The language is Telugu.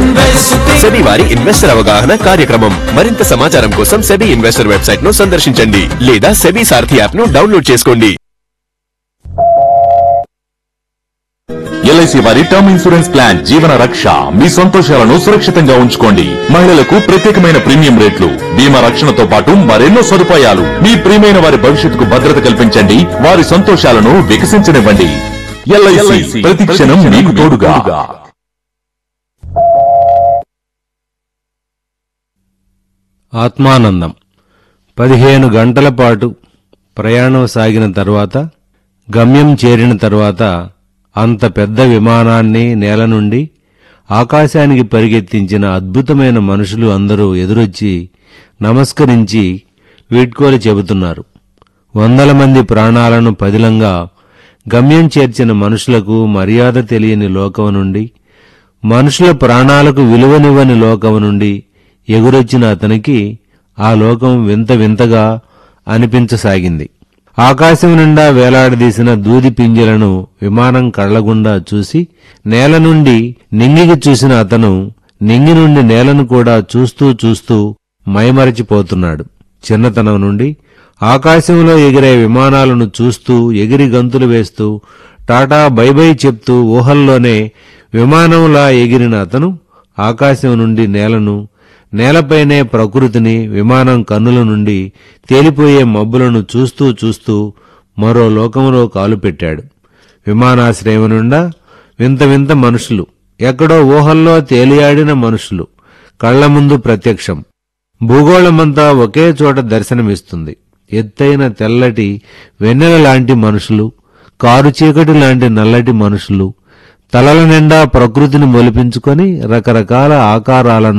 సెబీ వారి ఇన్వెస్టర్ అవగాహన కార్యక్రమం మరింత సమాచారం కోసం సెబీ ఇన్వెస్టర్ వెబ్సైట్ ను సందర్శించండి లేదా సెబీ సారథి యాప్ ను డౌన్లోడ్ చేసుకోండి ఎల్ఐసి వారి term insurance plan Jeevan Raksha మీ సంతోషాలను సురక్షితంగా ఉంచుకోండి మహిళలకు ప్రత్యేకమైన ప్రీమియం రేట్లు బీమా రక్షణతో పాటు మరెన్నో సదుపాయాలు మీ ప్రియమైన వారి భవిష్యత్తుకు భద్రత కల్పించండి వారి సంతోషాలను వికసించనివ్వండి ఎల్ఐసి ప్రతి క్షణం మీకు తోడుగా ఆత్మానందం పదిహేను గంటల పాటు ప్రయాణం సాగిన తర్వాత గమ్యం చేరిన తర్వాత అంత పెద్ద విమానాన్ని నేల నుండి ఆకాశానికి పరిగెత్తించిన అద్భుతమైన మనుషులు అందరూ ఎదురొచ్చి నమస్కరించి వీడ్కోలు చెబుతున్నారు వందల మంది ప్రాణాలను పదిలంగా గమ్యం చేర్చిన మనుషులకు మర్యాద తెలియని లోకం నుండి మనుషుల ప్రాణాలకు విలువనివ్వని లోకం నుండి ఎగురొచ్చిన అతనికి ఆ లోకం వింత వింతగా అనిపించసాగింది ఆకాశం నిండా వేలాడదీసిన దూది పింజలను విమానం కళ్లగుండా చూసి నేల నుండి నింగికి చూసిన అతను నింగి నుండి నేలను కూడా చూస్తూ చూస్తూ మైమరచిపోతున్నాడు చిన్నతనం నుండి ఆకాశంలో ఎగిరే విమానాలను చూస్తూ ఎగిరి గంతులు వేస్తూ టాటా బై బై చెప్తూ ఊహల్లోనే విమానంలా ఎగిరిన అతను ఆకాశం నుండి నేలను నేలపైనే ప్రకృతిని విమానం కన్నుల నుండి తేలిపోయే మబ్బులను చూస్తూ చూస్తూ మరో లోకంలో కాలు పెట్టాడు విమానాశ్రయం నుండా వింత వింత మనుషులు ఎక్కడో ఊహల్లో తేలియాడిన మనుషులు కళ్ల ముందు ప్రత్యక్షం భూగోళమంతా ఒకే చోట దర్శనమిస్తుంది ఎత్తైన తెల్లటి వెన్నెల లాంటి మనుషులు కారు చీకటి లాంటి నల్లటి మనుషులు తలల నిండా ప్రకృతిని మొలిపించుకొని రకరకాల ఆకారాలను